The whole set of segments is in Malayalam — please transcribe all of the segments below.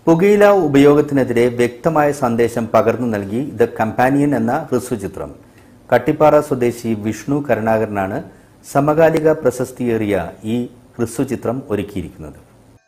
പുകയില ഉപയോഗത്തിനെതിരെ വ്യക്തമായ സന്ദേശം പകർന്നു നൽകി ദ കമ്പാനിയൻ എന്ന ഹ്രസ്വചിത്രം കട്ടിപ്പാറ സ്വദേശി വിഷ്ണു കരുണാകരനാണ് സമകാലിക പ്രശസ്തിയേറിയ ഈ ഹ്രസ്വചിത്രം ഒരുക്കിയിരിക്കുന്നത്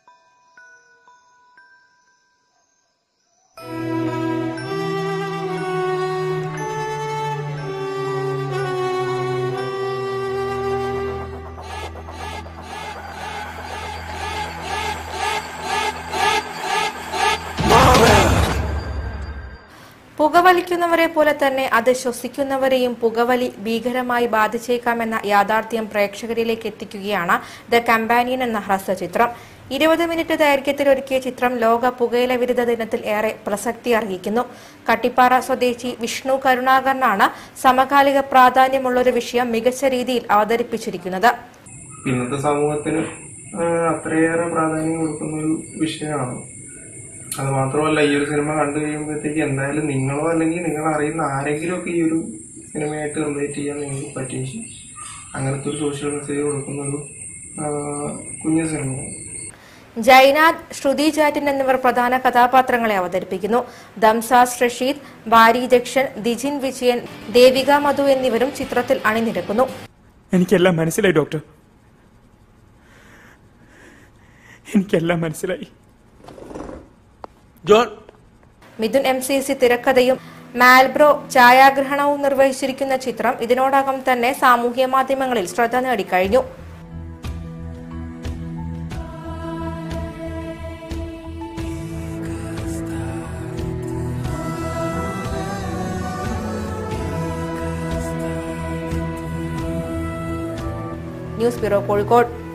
പുകവലിക്കുന്നവരെ പോലെ തന്നെ അത് ശ്വസിക്കുന്നവരെയും പുകവലി ഭീകരമായി ബാധിച്ചേക്കാമെന്ന യാഥാർത്ഥ്യം പ്രേക്ഷകരിലേക്ക് എത്തിക്കുകയാണ് ദ കമ്പാനിയൻ എന്ന ഹ്രസ്വചിത്രം ഇരുപത് മിനിറ്റ് ദൈർഘ്യത്തിൽ ഒരുക്കിയ ചിത്രം ലോക പുകയില വിരുദ്ധ ദിനത്തിൽ ഏറെ പ്രസക്തി അർഹിക്കുന്നു കട്ടിപ്പാറ സ്വദേശി വിഷ്ണു കരുണാകരനാണ് സമകാലിക പ്രാധാന്യമുള്ള ഒരു വിഷയം മികച്ച രീതിയിൽ അവതരിപ്പിച്ചിരിക്കുന്നത് ഇന്നത്തെ സമൂഹത്തിന് ആ, അത്രയേറെ പ്രാധാന്യം കൊടുക്കുന്ന ഒരു വിഷയമാണ് അത് മാത്രമല്ല ഈ ഒരു സിനിമ കണ്ടു കഴിയുമ്പോഴത്തേക്ക് എന്തായാലും നിങ്ങളോ അല്ലെങ്കിൽ നിങ്ങൾ അറിയുന്ന ആരെങ്കിലും ഒക്കെ ഈ ഒരു സിനിമയായിട്ട് റിലേറ്റ് ചെയ്യാൻ നിങ്ങൾക്ക് പറ്റും അങ്ങനത്തെ ഒരു സോഷ്യൽ മെസ്സേജ് കൊടുക്കുന്ന ഒരു ആ, കുഞ്ഞു സിനിമയാണ് ജൈനാഥ് ശ്രുതി ജാറ്റിൻ എന്നിവർ പ്രധാന കഥാപാത്രങ്ങളെ അവതരിപ്പിക്കുന്നു ദംസാസ് റഷീദ് ബാരി ജക്ഷൻ ദിജിൻ വിജയൻ ദേവിക മധു എന്നിവരും ചിത്രത്തിൽ അണിനിരക്കുന്നു എനിക്കെല്ലാം മനസ്സിലായി ഡോക്ടർ എനിക്കെല്ലാം മനസ്സിലായി John Mithun M C C തിരക്കഥയും മാൽബ്രോ ഛായാഗ്രഹണവും നിർവഹിച്ചിരിക്കുന്ന ചിത്രം ഇതിനോടകം തന്നെ സാമൂഹ്യ മാധ്യമങ്ങളിൽ ശ്രദ്ധ നേടിക്കഴിഞ്ഞു ന്യൂസ് ബ്യൂറോ കോഴിക്കോട്